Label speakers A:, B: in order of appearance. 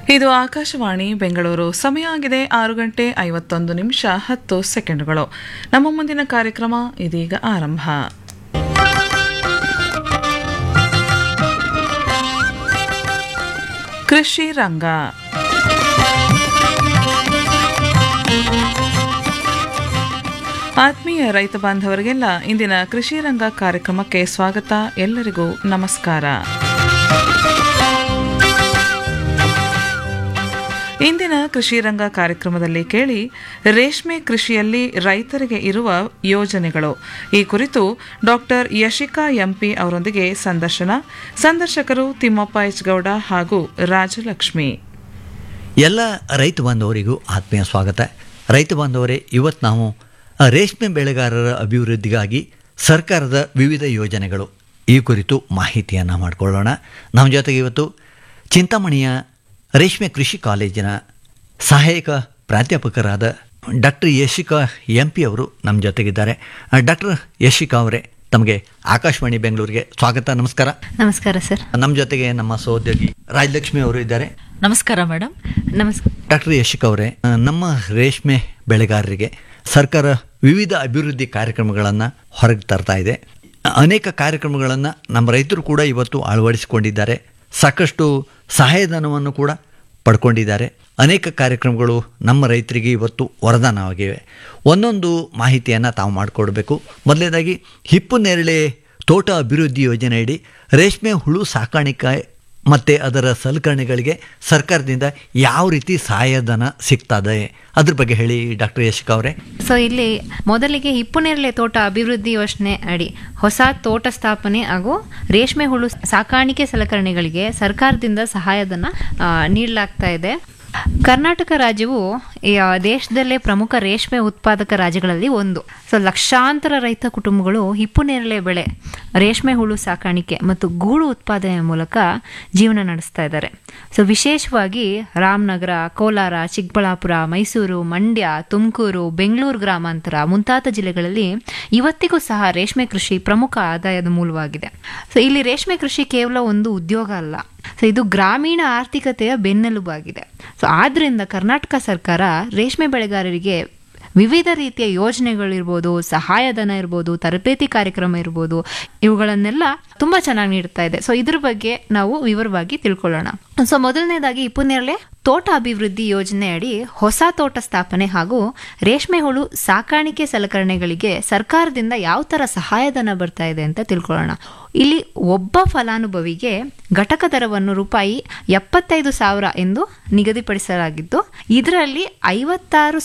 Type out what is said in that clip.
A: ಇದು ಆಕಾಶವಾಣಿ ಬೆಂಗಳೂರು ಸಮಯ ಆಗಿದೆ ಆರು ಗಂಟೆ ಐವತ್ತೊಂದು ನಿಮಿಷ ಹತ್ತು ಸೆಕೆಂಡುಗಳು ನಮ್ಮ ಮುಂದಿನ ಕಾರ್ಯಕ್ರಮ ಇದೀಗ ಆರಂಭ ಕೃಷಿ ರಂಗ ಆತ್ಮೀಯ ರೈತ ಬಾಂಧವರಿಗೆಲ್ಲ ಇಂದಿನ ಕೃಷಿ ರಂಗ ಕಾರ್ಯಕ್ರಮಕ್ಕೆ ಸ್ವಾಗತ ಎಲ್ಲರಿಗೂ ನಮಸ್ಕಾರ ಇಂದಿನ ಕೃಷಿ ರಂಗ ಕಾರ್ಯಕ್ರಮದಲ್ಲಿ ಕೇಳಿ ರೇಷ್ಮೆ ಕೃಷಿಯಲ್ಲಿ ರೈತರಿಗೆ ಇರುವ ಯೋಜನೆಗಳು ಈ ಕುರಿತು ಡಾಕ್ಟರ್ ಯಶಿಕಾ ಎಂಪಿ ಅವರೊಂದಿಗೆ ಸಂದರ್ಶನ ಸಂದರ್ಶಕರು ತಿಮ್ಮಪ್ಪ ಎಚ್ ಗೌಡ ಹಾಗೂ ರಾಜಲಕ್ಷ್ಮಿ
B: ಎಲ್ಲ ರೈತ ಬಾಂಧವರಿಗೂ ಆತ್ಮೀಯ ಸ್ವಾಗತ ರೈತ ಬಾಂಧವರೇ ಇವತ್ತು ನಾವು ಆ, ರೇಷ್ಮೆ ಬೆಳೆಗಾರರ ಅಭಿವೃದ್ಧಿಗಾಗಿ ಸರ್ಕಾರದ ವಿವಿಧ ಯೋಜನೆಗಳು ಈ ಕುರಿತು ಮಾಹಿತಿಯನ್ನು ಮಾಡಿಕೊಳ್ಳೋಣ ನಮ್ಮ ಜೊತೆಗೆ ಇವತ್ತು ಚಿಂತಾಮಣಿಯ ರೇಷ್ಮೆ ಕೃಷಿ ಕಾಲೇಜಿನ ಸಹಾಯಕ ಪ್ರಾಧ್ಯಾಪಕರಾದ ಡಾಕ್ಟರ್ ಯಶಿಕಾ ಎಂ ಪಿ ಅವರು ನಮ್ಮ ಜೊತೆಗಿದ್ದಾರೆ ಡಾಕ್ಟರ್ ಯಶಿಕಾ ಅವರೇ ತಮಗೆ ಆಕಾಶವಾಣಿ ಬೆಂಗಳೂರಿಗೆ ಸ್ವಾಗತ ನಮಸ್ಕಾರ
C: ನಮಸ್ಕಾರ ಸರ್
B: ನಮ್ಮ ಜೊತೆಗೆ ನಮ್ಮ ಸಹೋದ್ಯೋಗಿ ರಾಜಲಕ್ಷ್ಮಿ ಅವರು ಇದ್ದಾರೆ
C: ನಮಸ್ಕಾರ ಮೇಡಮ್ ನಮಸ್ಕಾರ
B: ಡಾಕ್ಟರ್ ಯಶಿಕ್ ಅವರೇ ಆ, ನಮ್ಮ ರೇಷ್ಮೆ ಬೆಳೆಗಾರರಿಗೆ ಸರ್ಕಾರ ವಿವಿಧ ಅಭಿವೃದ್ಧಿ ಕಾರ್ಯಕ್ರಮಗಳನ್ನು ಹೊರಗೆ ತರ್ತಾ ಇದೆ ಅನೇಕ ಕಾರ್ಯಕ್ರಮಗಳನ್ನು ನಮ್ಮ ರೈತರು ಕೂಡ ಇವತ್ತು ಅಳವಡಿಸಿಕೊಂಡಿದ್ದಾರೆ ಸಾಕಷ್ಟು ಸಹಾಯಧನವನ್ನು ಕೂಡ ಪಡ್ಕೊಂಡಿದ್ದಾರೆ ಅನೇಕ ಕಾರ್ಯಕ್ರಮಗಳು ನಮ್ಮ ರೈತರಿಗೆ ಇವತ್ತು ವರದಾನವಾಗಿವೆ ಒಂದೊಂದು ಮಾಹಿತಿಯನ್ನು ತಾವು ಮಾಡಿಕೊಡ್ಬೇಕು ಮೊದಲನೇದಾಗಿ ಹಿಪ್ಪು ನೇರಳೆ ತೋಟ ಅಭಿವೃದ್ಧಿ ಯೋಜನೆಯಡಿ ರೇಷ್ಮೆ ಹುಳು ಸಾಕಾಣಿಕೆ ಮತ್ತು ಅದರ ಸಲಕರಣೆಗಳಿಗೆ ಸರ್ಕಾರದಿಂದ ಯಾವ ರೀತಿ ಸಹಾಯಧನ ಸಿಗ್ತದೆ ಅದ್ರ ಬಗ್ಗೆ ಹೇಳಿ ಡಾಕ್ಟರ್ ಯಶಿಕಾ ಅವರೇ
C: ಸೊ ಇಲ್ಲಿ ಮೊದಲಿಗೆ ಹಿಪ್ಪುನೇರಳೆ ತೋಟ ಅಭಿವೃದ್ಧಿ ಯೋಜನೆ ಅಡಿ ಹೊಸ ತೋಟ ಸ್ಥಾಪನೆ ಹಾಗೂ ರೇಷ್ಮೆ ಹುಳು ಸಾಕಾಣಿಕೆ ಸಲಕರಣೆಗಳಿಗೆ ಸರ್ಕಾರದಿಂದ ಸಹಾಯಧನ ಆ, ನೀಡಲಾಗ್ತಾ ಇದೆ ಕರ್ನಾಟಕ ರಾಜ್ಯವು ಈ, ಆ, ದೇಶದಲ್ಲೇ ಪ್ರಮುಖ ರೇಷ್ಮೆ ಉತ್ಪಾದಕ ರಾಜ್ಯಗಳಲ್ಲಿ ಒಂದು ಸೊ ಲಕ್ಷಾಂತರ ರೈತ ಕುಟುಂಬಗಳು ಹಿಪ್ಪುನೇರಳೆ ಬೆಳೆ ರೇಷ್ಮೆ ಹುಳು ಸಾಕಾಣಿಕೆ ಮತ್ತು ಗೂಡು ಉತ್ಪಾದನೆಯ ಮೂಲಕ ಜೀವನ ನಡೆಸ್ತಾ ಇದ್ದಾರೆ ಸೊ ವಿಶೇಷವಾಗಿ ರಾಮನಗರ ಕೋಲಾರ ಚಿಕ್ಕಬಳ್ಳಾಪುರ ಮೈಸೂರು ಮಂಡ್ಯ ತುಮಕೂರು ಬೆಂಗಳೂರು ಗ್ರಾಮಾಂತರ ಮುಂತಾದ ಜಿಲ್ಲೆಗಳಲ್ಲಿ ಇವತ್ತಿಗೂ ಸಹ ರೇಷ್ಮೆ ಕೃಷಿ ಪ್ರಮುಖ ಆದಾಯದ ಮೂಲವಾಗಿದೆ ಸೊ ಇಲ್ಲಿ ರೇಷ್ಮೆ ಕೃಷಿ ಕೇವಲ ಒಂದು ಉದ್ಯೋಗ ಅಲ್ಲ ಸೊ ಇದು ಗ್ರಾಮೀಣ ಆರ್ಥಿಕತೆಯ ಬೆನ್ನೆಲುಬಾಗಿದೆ ಸೊ ಆದ್ರಿಂದ ಕರ್ನಾಟಕ ಸರ್ಕಾರ ರೇಷ್ಮೆ ಬೆಳೆಗಾರರಿಗೆ ವಿವಿಧ ರೀತಿಯ ಯೋಜನೆಗಳಿರ್ಬೋದು ಸಹಾಯಧನ ಇರ್ಬೋದು ತರಬೇತಿ ಕಾರ್ಯಕ್ರಮ ಇರ್ಬೋದು ಇವುಗಳನ್ನೆಲ್ಲ ತುಂಬಾ ಚೆನ್ನಾಗಿ ನೀಡ್ತಾ ಇದೆ ಸೊ ಇದ್ರ ಬಗ್ಗೆ ನಾವು ವಿವರವಾಗಿ ತಿಳ್ಕೊಳ್ಳೋಣ ಸೊ ಮೊದಲನೇದಾಗಿ ಇಪ್ಪನ್ನೇರಳೆ ತೋಟ ಅಭಿವೃದ್ಧಿ ಯೋಜನೆ ಅಡಿ ಹೊಸ ತೋಟ ಸ್ಥಾಪನೆ ಹಾಗೂ ರೇಷ್ಮೆ ಹುಳು ಸಾಕಾಣಿಕೆ ಸಲಕರಣೆಗಳಿಗೆ ಸರ್ಕಾರದಿಂದ ಯಾವ ತರ ಸಹಾಯಧನ ಬರ್ತಾ ಇದೆ ಅಂತ ತಿಳ್ಕೊಳ್ಳೋಣ ಇಲ್ಲಿ ಒಬ್ಬ ಫಲಾನುಭವಿಗೆ ಘಟಕ ದರವನ್ನು ರೂಪಾಯಿ ಎಪ್ಪತ್ತೈದು ಸಾವಿರ ಎಂದು ನಿಗದಿಪಡಿಸಲಾಗಿದ್ದು ಇದರಲ್ಲಿ ಐವತ್ತಾರು